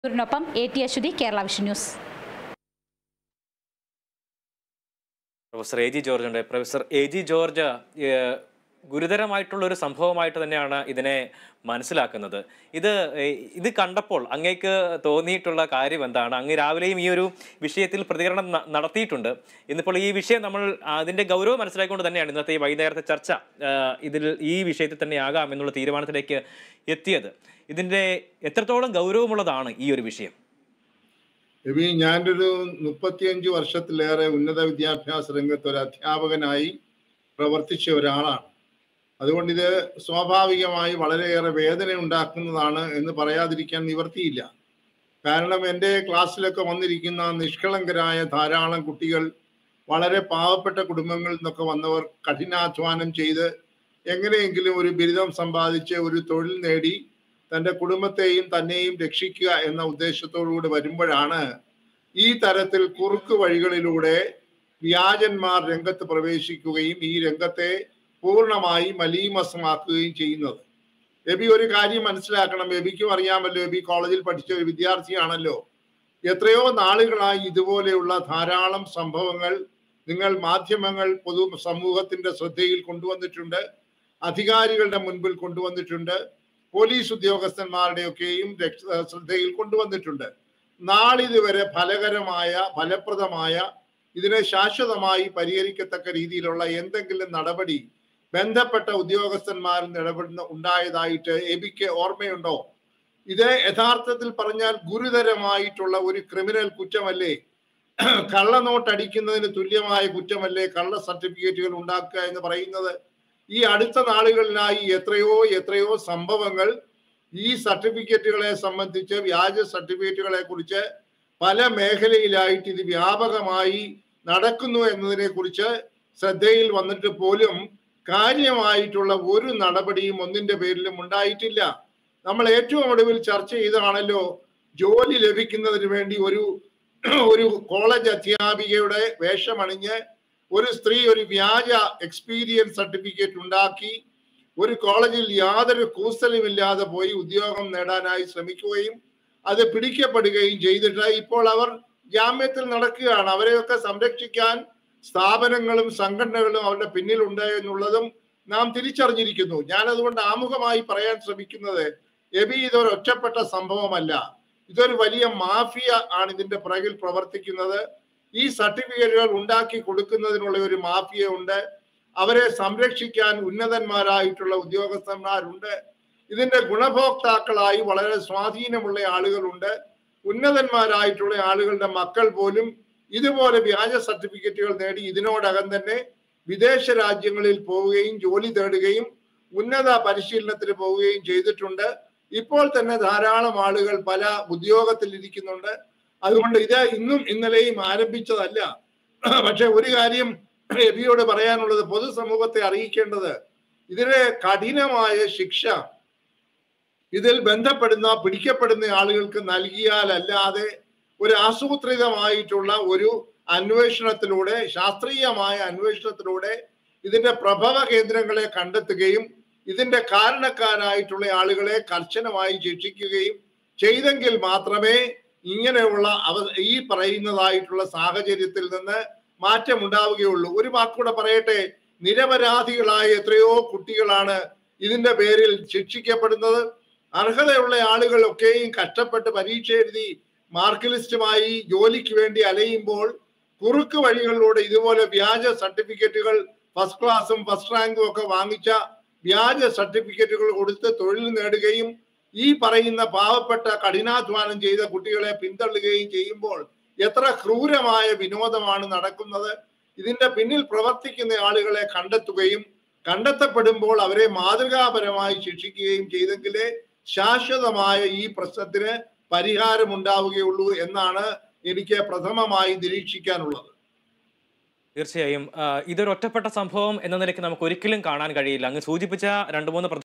ൂരിനൊപ്പം A T Aswathi Kerala vision news professor A G George ഉണ്ട് professor A G George ഏഹ്, ഗുരുതരമായിട്ടുള്ള ഒരു സംഭവമായിട്ട് തന്നെയാണ് ഇതിനെ മനസ്സിലാക്കുന്നത് ഇത് ഏഹ്, ഇത് കണ്ടപ്പോൾ അങ്ങേക്ക് തോന്നിയിട്ടുള്ള കാര്യം എന്താണ് അങ്ങ് രാവിലെയും ഈ ഒരു വിഷയത്തിൽ പ്രതികരണം ന- നടത്തിയിട്ടുണ്ട് ഇന്നിപ്പോൾ ഈ വിഷയം നമ്മൾ അതിന്റെ ഗൗരവം മനസ്സിലാക്കിക്കൊണ്ട് തന്നെയാണ് ഇന്നത്തെ ഈ വൈകുന്നേരത്തെ ചർച്ച ഏഹ്, ഇതിൽ ഈ വിഷയത്തിൽ തന്നെ ആകാം എന്നുള്ള തീരുമാനത്തിലേക്ക് എത്തിയത് ഇതിന്റെ എത്രത്തോളം ഗൗരവമുള്ളതാണ് ഈ ഒരു വിഷയം എബി ഞാനൊരു മുപ്പത്തിയഞ്ച് വർഷത്തിലേറെ ഉന്നത വിദ്യാഭ്യാസ രംഗത്ത് ഒരു അധ്യാപകനായി പ്രവർത്തിച്ച ഒരാളാണ് അതുകൊണ്ട് ഇത് സ്വാഭാവികമായി വളരെയേറെ വേദന ഉണ്ടാക്കുന്നതാണ് എന്ന് പറയാതിരിക്കാൻ നിവർത്തിയില്ല കാരണം എൻ്റെ ക്ലാസ്സിലൊക്കെ വന്നിരിക്കുന്ന നിഷ്കളങ്കരായ ധാരാളം കുട്ടികൾ വളരെ പാവപ്പെട്ട കുടുംബങ്ങളിൽ നിന്നൊക്കെ വന്നവർ കഠിനാധ്വാനം ചെയ്ത് എങ്ങനെയെങ്കിലും ഒരു ബിരുദം സമ്പാദിച്ച് ഒരു തൊഴിൽ നേടി തൻ്റെ കുടുംബത്തെയും തന്നെയും രക്ഷിക്കുക എന്ന ഉദ്ദേശത്തോടുകൂടി വരുമ്പോഴാണ് ഈ തരത്തിൽ കുറുക്ക് വഴികളിലൂടെ വ്യാജന്മാർ രംഗത്ത് പ്രവേശിക്കുകയും ഈ രംഗത്തെ പൂർണ്ണമായി മലീമസമാക്കുകയും ചെയ്യുന്നത് എബി ഒരു കാര്യം മനസ്സിലാക്കണം എബിക്കും അറിയാമല്ലോ എബി കോളേജിൽ പഠിച്ച ഒരു വിദ്യാർത്ഥിയാണല്ലോ എത്രയോ നാളുകളായി ഇതുപോലെയുള്ള ധാരാളം സംഭവങ്ങൾ നിങ്ങൾ മാധ്യമങ്ങൾ പൊതു സമൂഹത്തിന്റെ ശ്രദ്ധയിൽ കൊണ്ടുവന്നിട്ടുണ്ട് അധികാരികളുടെ മുൻപിൽ കൊണ്ടുവന്നിട്ടുണ്ട് പോലീസ് ഉദ്യോഗസ്ഥന്മാരുടെയൊക്കെയും രക്ഷ- ശ്രദ്ധയിൽ കൊണ്ടുവന്നിട്ടുണ്ട് നാളിതുവരെ ഫലകരമായ ഫലപ്രദമായ ഇതിനെ ശാശ്വതമായി പരിഹരിക്കത്തക്ക രീതിയിലുള്ള എന്തെങ്കിലും നടപടി ബന്ധപ്പെട്ട ഉദ്യോഗസ്ഥന്മാരിൽ ഇടപെടുന്ന ഉണ്ടായതായിട്ട് എബിക്ക് ഓർമ്മയുണ്ടോ ഇത് യഥാർത്ഥത്തിൽ പറഞ്ഞാൽ ഗുരുതരമായിട്ടുള്ള ഒരു ക്രിമിനൽ കുറ്റമല്ലേ കള്ളനോട്ടടിക്കുന്നതിന് തുല്യമായ കുറ്റമല്ലേ കള്ള സർട്ടിഫിക്കറ്റുകൾ ഉണ്ടാക്കുക എന്ന് പറയുന്നത് ഈ അടുത്ത നാളുകളിലായി എത്രയോ എത്രയോ സംഭവങ്ങൾ ഈ സർട്ടിഫിക്കറ്റുകളെ സംബന്ധിച്ച് വ്യാജ സർട്ടിഫിക്കറ്റുകളെ കുറിച്ച് പല മേഖലയിലായിട്ട് ഇത് വ്യാപകമായി നടക്കുന്നു എന്നതിനെ കുറിച്ച് ശ്രദ്ധയിൽ വന്നിട്ട് പോലും കാര്യമായിട്ടുള്ള ഒരു നടപടിയും ഒന്നിന്റെ പേരിലും ഉണ്ടായിട്ടില്ല നമ്മൾ ഏറ്റവും ഒടുവിൽ ചർച്ച ചെയ്തതാണല്ലോ ജോലി ലഭിക്കുന്നതിന് വേണ്ടി ഒരു ഒരു കോളേജ് അധ്യാപികയുടെ വേഷമണിഞ്ഞ് ഒരു സ്ത്രീ ഒരു വ്യാജ എക്സ്പീരിയൻസ് സർട്ടിഫിക്കറ്റ് ഉണ്ടാക്കി ഒരു കോളേജിൽ യാതൊരു കൂസലുമില്ലാതെ പോയി ഉദ്യോഗം നേടാനായി ശ്രമിക്കുകയും അത് പിടിക്കപ്പെടുകയും ചെയ്തിട്ട് ഇപ്പോൾ അവർ ജാമ്യത്തിൽ നടക്കുകയാണ് അവരെയൊക്കെ സംരക്ഷിക്കാൻ സ്ഥാപനങ്ങളും സംഘടനകളും അവരുടെ പിന്നിലുണ്ട് എന്നുള്ളതും നാം തിരിച്ചറിഞ്ഞിരിക്കുന്നു ഞാൻ അതുകൊണ്ട് ആമുഖമായി പറയാൻ ശ്രമിക്കുന്നത് എബി ഇതൊരു ഒറ്റപ്പെട്ട സംഭവമല്ല ഇതൊരു വലിയ മാഫിയ ആണ് ഇതിന്റെ പിറകിൽ പ്രവർത്തിക്കുന്നത് ഈ സർട്ടിഫിക്കറ്റുകൾ ഉണ്ടാക്കി കൊടുക്കുന്നതിനുള്ള ഒരു മാഫിയ ഉണ്ട് അവരെ സംരക്ഷിക്കാൻ ഉന്നതന്മാരായിട്ടുള്ള ഉദ്യോഗസ്ഥന്മാരുണ്ട് ഇതിന്റെ ഗുണഭോക്താക്കളായി വളരെ സ്വാധീനമുള്ള ആളുകളുണ്ട് ഉന്നതന്മാരായിട്ടുള്ള ആളുകളുടെ മക്കൾ പോലും ഇതുപോലെ വ്യാജ സർട്ടിഫിക്കറ്റുകൾ നേടി ഇതിനോടകം തന്നെ വിദേശ രാജ്യങ്ങളിൽ പോവുകയും ജോലി തേടുകയും ഉന്നത പരിശീലനത്തിന് പോവുകയും ചെയ്തിട്ടുണ്ട് ഇപ്പോൾ തന്നെ ധാരാളം ആളുകൾ പല ഉദ്യോഗത്തിൽ ഇരിക്കുന്നുണ്ട് അതുകൊണ്ട് ഇത് ഇന്നും ഇന്നലെയും ആരംഭിച്ചതല്ല പക്ഷെ ഒരു കാര്യം എബിയോട് പറയാനുള്ളത് പൊതുസമൂഹത്തെ അറിയിക്കേണ്ടത് ഇതിന് കഠിനമായ ശിക്ഷ ഇതിൽ ബന്ധപ്പെടുന്ന പിടിക്കപ്പെടുന്ന ആളുകൾക്ക് നൽകിയാലല്ലാതെ ഒരു ആസൂത്രിതമായിട്ടുള്ള ഒരു അന്വേഷണത്തിലൂടെ ശാസ്ത്രീയമായ അന്വേഷണത്തിലൂടെ ഇതിന്റെ പ്രഭവ കേന്ദ്രങ്ങളെ കണ്ടെത്തുകയും ഇതിന്റെ കാരണക്കാരായിട്ടുള്ള ആളുകളെ കർശനമായി ശിക്ഷിക്കുകയും ചെയ്തെങ്കിൽ മാത്രമേ ഇങ്ങനെയുള്ള അവ ഈ പറയുന്നതായിട്ടുള്ള സാഹചര്യത്തിൽ നിന്ന് മാറ്റമുണ്ടാവുകയുള്ളൂ ഒരു വാക്കൂടെ പറയട്ടെ നിരപരാധികളായ എത്രയോ കുട്ടികളാണ് ഇതിന്റെ പേരിൽ ശിക്ഷിക്കപ്പെടുന്നത് അർഹതയുള്ള ആളുകളൊക്കെയും കഷ്ടപ്പെട്ട് പരീക്ഷ എഴുതി മാർക്ക് ലിസ്റ്റുമായി ജോലിക്ക് വേണ്ടി അലയുമ്പോൾ കുറുക്ക് വഴികളിലൂടെ ഇതുപോലെ വ്യാജ സർട്ടിഫിക്കറ്റുകൾ ഫസ്റ്റ് ക്ലാസ്സും ഫസ്റ്റ് റാങ്കും ഒക്കെ വാങ്ങിച്ച വ്യാജ സർട്ടിഫിക്കറ്റുകൾ കൊടുത്ത് തൊഴിൽ നേടുകയും ഈ പറയുന്ന പാവപ്പെട്ട കഠിനാധ്വാനം ചെയ്ത കുട്ടികളെ പിന്തള്ളുകയും ചെയ്യുമ്പോൾ എത്ര ക്രൂരമായ വിനോദമാണ് നടക്കുന്നത് ഇതിന്റെ പിന്നിൽ പ്രവർത്തിക്കുന്ന ആളുകളെ കണ്ടെത്തുകയും കണ്ടെത്തപ്പെടുമ്പോൾ അവരെ മാതൃകാപരമായി ശിക്ഷിക്കുകയും ചെയ്തെങ്കിലേ ശാശ്വതമായ ഈ പ്രശ്നത്തിന് പരിഹാരമുണ്ടാവുകയുള്ളൂ എന്നാണ് എനിക്ക് പ്രഥമമായി നിരീക്ഷിക്കാനുള്ളത് തീർച്ചയായും ആ, ഇതൊരു ഒറ്റപ്പെട്ട സംഭവം എന്ന നിലയ്ക്ക് നമുക്ക് ഒരിക്കലും കാണാൻ കഴിയില്ല അങ്ങ് സൂചിപ്പിച്ച രണ്ട് മൂന്ന്